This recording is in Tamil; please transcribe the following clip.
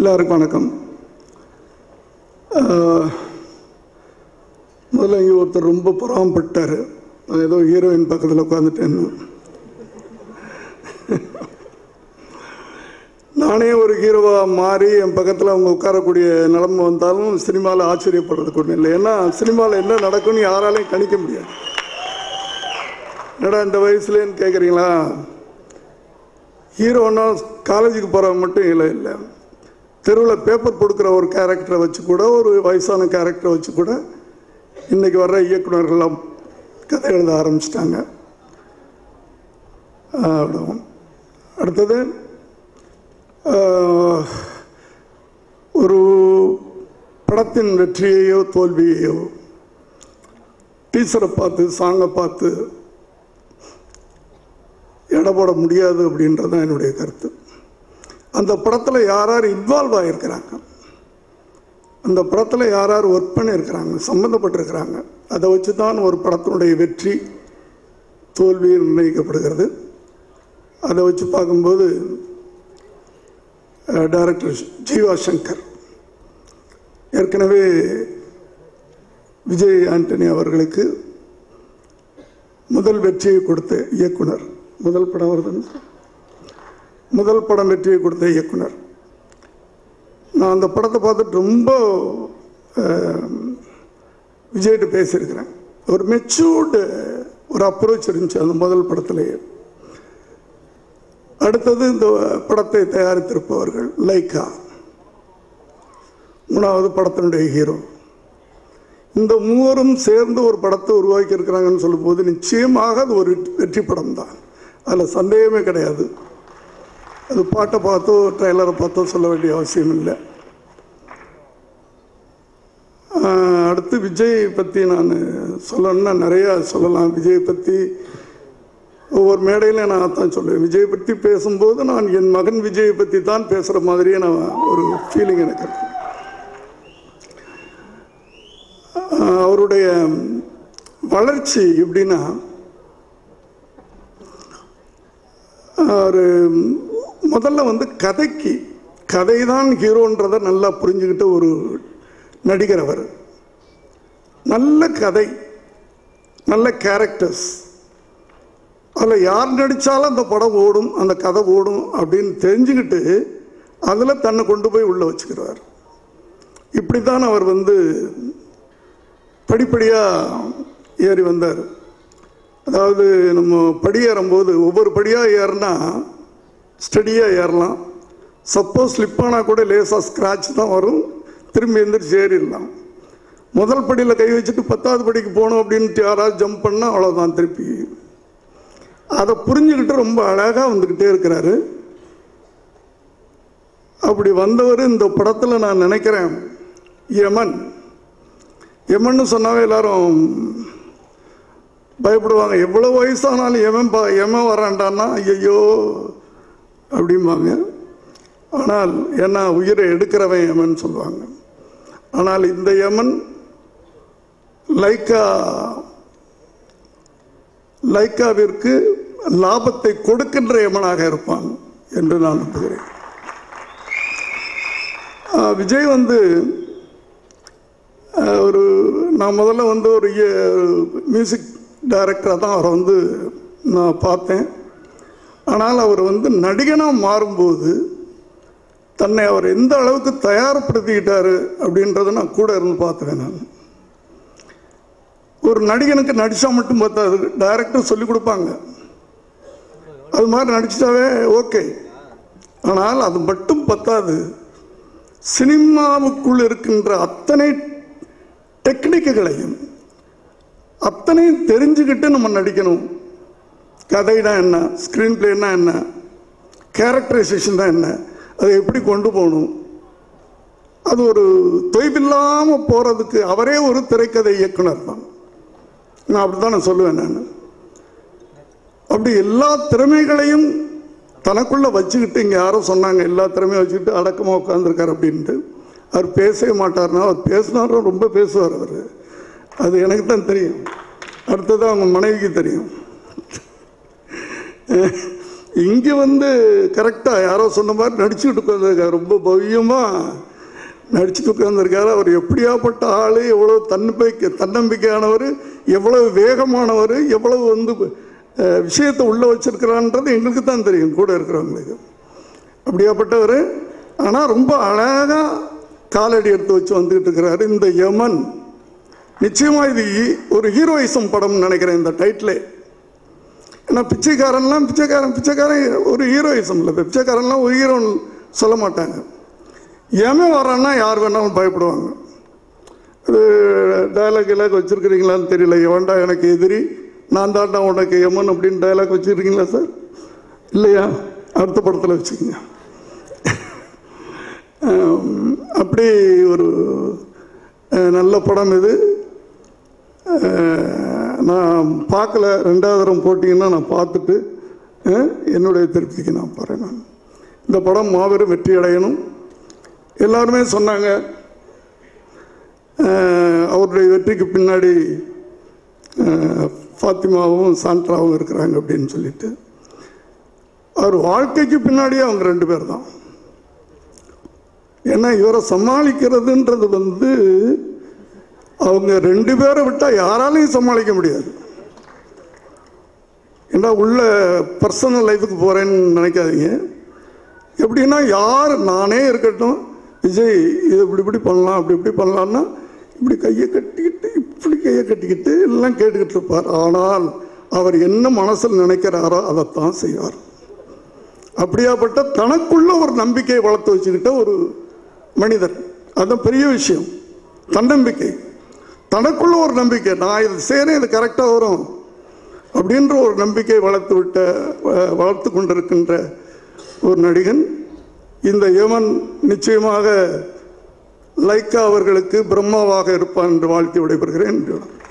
எல்லாருக்கும் வணக்கம் ஆஹ், முதல்ல இங்கே ஒருத்தர் ரொம்ப பொறாமப்பட்டார் நான் ஏதோ ஹீரோயின் பக்கத்தில் உட்காந்துட்டேன்னு நானே ஒரு ஹீரோவாக மாறி என் பக்கத்தில் அவங்க உட்காரக்கூடிய நிலைமை வந்தாலும் சினிமாவில் ஆச்சரியப்படுறதுக்கு ஒன்றும் இல்லை ஏன்னா சினிமாவில் என்ன நடக்கும்னு யாராலையும் கணிக்க முடியாது என்னடா இந்த வயசுலேன்னு கேட்குறீங்களா ஹீரோனா காலேஜுக்கு போகிறவங்க மட்டும் இல்லை இல்லை தெருவில் பேப்பர் கொடுக்குற ஒரு கேரக்டரை வச்சு கூட ஒரு வயசான கேரக்டரை வச்சு கூட இன்றைக்கி வர்ற இயக்குனர்கள்லாம் கதை எழுத ஆரம்பிச்சிட்டாங்க அடுத்தது ஆஹ், ஒரு படத்தின் வெற்றியையோ தோல்வியையோ டீச்சரை பார்த்து சாங்கை பார்த்து எடை போட முடியாது அப்படின்றது தான் என்னுடைய கருத்து அந்த படத்தில் யார் யார் இன்வால்வ் ஆகியிருக்கிறாங்க அந்த படத்தில் யார் யார் ஒர்க் பண்ணியிருக்கிறாங்க சம்மந்தப்பட்டிருக்கிறாங்க அதை வச்சு தான் ஒரு படத்தினுடைய வெற்றி தோல்வி நிர்ணயிக்கப்படுகிறது அதை வச்சு பார்க்கும்போது டைரக்டர் ஜீவா சங்கர் ஏற்கனவே விஜய் ஆண்டனி அவர்களுக்கு முதல் வெற்றியை கொடுத்த இயக்குனர் முதல் படம் வருதுன்னு முதல் படம் வெற்றியை கொடுத்த இயக்குனர் நான் அந்த படத்தை பார்த்துட்டு ரொம்ப அஹ், விஜய்கிட்ட பேசியிருக்கிறேன் ஒரு மெச்சூர்டு ஒரு அப்ரோச் இருந்துச்சு அந்த முதல் படத்திலேயே அடுத்தது இந்த படத்தை தயாரித்திருப்பவர்கள் லைக்கா மூணாவது படத்தினுடைய ஹீரோ இந்த மூவரும் சேர்ந்து ஒரு படத்தை உருவாக்கி இருக்கிறாங்கன்னு சொல்லும்போது நிச்சயமாக அது ஒரு வெற்றி படம் தான் அதில் சந்தேகமே கிடையாது அது பாட்டை பார்த்தோ ட்ரெய்லரை பார்த்தோ சொல்ல வேண்டிய அவசியம் இல்லை ஆஹ், அடுத்து விஜய் பற்றி நான் சொல்லணும்னா நிறையா சொல்லலாம் விஜய் பற்றி ஒவ்வொரு மேடையில் நான் அதான் சொல்லுவேன் விஜய் பற்றி பேசும்போது நான் என் மகன் விஜயை பற்றி தான் பேசுகிற மாதிரியே நான் ஒரு ஃபீலிங் எனக்கு இருக்கு ஆஹ், அவருடைய வளர்ச்சி எப்படின்னா ஒரு முதல்ல வந்து கதைக்கு கதை தான் ஹீரோன்றதை நல்லா புரிஞ்சுக்கிட்ட ஒரு நடிகர் அவர் நல்ல கதை நல்ல கேரக்டர்ஸ் அதில் யார் நடித்தாலும் அந்த படம் ஓடும் அந்த கதை ஓடும் அப்படின்னு தெரிஞ்சுக்கிட்டு அதில் தன்னை கொண்டு போய் உள்ளே வச்சுக்கிறார் இப்படி தான் அவர் வந்து படிப்படியாக ஏறி வந்தார் அதாவது நம்ம படி ஏறும்போது ஒவ்வொரு படியாக ஏறினா ஸ்டடியாக ஏறலாம் சப்போஸ் ஸ்லிப்பானா கூட லேசாக ஸ்க்ராட்ச் தான் வரும் திரும்பி எந்திரிச்சு ஏறிடலாம் முதல் படியில் கை வச்சுட்டு பத்தாவது படிக்கு போகணும் அப்படின்ட்டு யாராவது ஜம்ப் பண்ணால் அவ்வளோதான் திருப்பி அதை புரிஞ்சுக்கிட்டு ரொம்ப அழகாக வந்துக்கிட்டே இருக்கிறாரு அப்படி வந்தவர் இந்த படத்தில் நான் நினைக்கிறேன் யமன் யமன்னு சொன்னாவே எல்லாரும் பயப்படுவாங்க எவ்வளோ வயசானாலும் எவன் பா எவன் வரான்டான்னா ஐயோ அப்படிம்பாங்க ஆனால் ஏன்னா உயிரை எடுக்கிறவன் யமன் சொல்லுவாங்க ஆனால் இந்த யமன் லைக்கா லைக்காவிற்கு லாபத்தை கொடுக்கின்ற யமனாக இருப்பான் என்று நான் நம்புகிறேன் ஆஹ் விஜய் வந்து ஆஹ் ஒரு நான் முதல்ல வந்து ஒரு மியூசிக் டைரக்டராக தான் அவரை வந்து நான் பார்த்தேன் ஆனால் அவர் வந்து நடிகனாக மாறும்போது தன்னை அவர் எந்த அளவுக்கு தயார்படுத்திக்கிட்டாரு அப்படின்றத நான் கூட இருந்து பார்த்துவேன் நான் ஒரு நடிகனுக்கு நடித்தா மட்டும் பார்த்தாது டைரக்டர் சொல்லி கொடுப்பாங்க அது மாதிரி நடிச்சிட்டாவே ஓகே ஆனால் அது மட்டும் பத்தாது சினிமாவுக்குள் இருக்கின்ற அத்தனை டெக்னிக்குகளையும் அத்தனையும் தெரிஞ்சுக்கிட்டு நம்ம நடிக்கணும் கதைனா என்ன ஸ்க்ரீன் பிளேனா என்ன கேரக்டரைசேஷன் தான் என்ன அதை எப்படி கொண்டு போகணும் அது ஒரு தொய்வில்லாமல் போகிறதுக்கு அவரே ஒரு திரைக்கதை இயக்குனர் தான் நான் அப்படி தான் நான் சொல்லுவேன் நான் அப்படி எல்லா திறமைகளையும் தனக்குள்ளே வச்சுக்கிட்டு இங்கே யாரோ சொன்னாங்க எல்லா திறமையும் வச்சுக்கிட்டு அடக்கமாக உட்காந்துருக்கார் அப்படின்ட்டு அவர் பேசவே மாட்டார்னா அவர் பேசினாரும் ரொம்ப பேசுவார் அவர் அது எனக்கு தான் தெரியும் அடுத்தது அவங்க மனைவிக்கு தெரியும் இங்கே வந்து கரெக்டாக யாரோ சொன்ன மாதிரி நடிச்சுக்கிட்டு உட்காந்துருக்காரு ரொம்ப பவ்யமாக நடிச்சுட்டு உட்காந்துருக்காரு அவர் எப்படியாப்பட்ட ஆள் எவ்வளோ தன்னம்பிக்கை தன்னம்பிக்கையானவர் எவ்வளவு வேகமானவர் எவ்வளவு வந்து அஹ், விஷயத்தை உள்ளே வச்சிருக்கிறான்றது எங்களுக்கு தான் தெரியும் கூட இருக்கிறவங்களுக்கு அப்படியாப்பட்டவர் ஆனால் ரொம்ப அழகாக காலடி எடுத்து வச்சு வந்துக்கிட்டு இருக்கிறாரு இந்த யமன் நிச்சயமா இது ஈ- ஒரு ஹீரோயிசம் படம்னு நினைக்கிறேன் இந்த டைட்டிலே ஏன்னா பிச்சைக்காரன்லாம் பிச்சைக்காரன் பிச்சைக்காரன் ஒரு ஹீரோயிசம் இல்லை பிச்சைக்காரன்லாம் ஒரு ஹீரோன்னு சொல்ல மாட்டாங்க ஏன் வரான்னா யார் வேணாலும் பயப்படுவாங்க அது டயலாக் கிலாக் வச்சுருக்கிறீங்களான்னு தெரியல எவன்டா எனக்கு எதிரி நான் தாண்டா உனக்கு எமன் அப்படின்னு டயலாக் வச்சுருக்கீங்களா சார் இல்லையா அடுத்த படத்தில் வச்சுக்கோங்க ஆம், அப்படி ஒரு அஹ், நல்ல படம் இது அஹ், நான் பார்க்கல ரெண்டாவது தரம் போட்டிங்கன்னா நான் பார்த்துட்டு அஹ், என்னுடைய திருப்திக்கு நான் போகிறேன் நான் இந்த படம் மாபெரும் வெற்றி அடையணும் எல்லாருமே சொன்னாங்க அஹ், அவருடைய வெற்றிக்கு பின்னாடி அஹ், ஃபாத்திமாவும் சாண்ட்ராவும் இருக்கிறாங்க அப்படின்னு சொல்லிட்டு அவர் வாழ்க்கைக்கு பின்னாடியே அவங்க ரெண்டு பேர் தான் ஏன்னா இவரை சமாளிக்கிறதுன்றது வந்து அவங்க ரெண்டு பேரை விட்டால் யாராலையும் சமாளிக்க முடியாது ஏன்னா உள்ள பர்சனல் லைஃபுக்கு போகிறேன்னு நினைக்காதீங்க எப்படின்னா யார் நானே இருக்கட்டும் விஜய் இது இப்படி இப்படி பண்ணலாம் அப்படி இப்படி பண்ணலான்னா இப்படி கையை கட்டிக்கிட்டு இப்படி கையை கட்டிக்கிட்டு எல்லாம் கேட்டுக்கிட்டு இருப்பார் ஆனால் அவர் என்ன மனசில் நினைக்கிறாரோ அதைத்தான் செய்வார் அப்படியாப்பட்ட தனக்குள்ள ஒரு நம்பிக்கையை வளர்த்து வச்சுக்கிட்ட ஒரு மனிதர் அதுதான் பெரிய விஷயம் தன்னம்பிக்கை தனக்குள்ள ஒரு நம்பிக்கை நான் இது செய்கிறேன் இது கரெக்டாக வரும் அப்படின்ற ஒரு நம்பிக்கை வளர்த்து விட்ட வ- வளர்த்து கொண்டிருக்கின்ற ஒரு நடிகன் இந்த யமன் நிச்சயமாக லைக்கா அவர்களுக்கு பிரம்மாவாக இருப்பான் என்று வாழ்த்தி விடைபெறுகிறேன்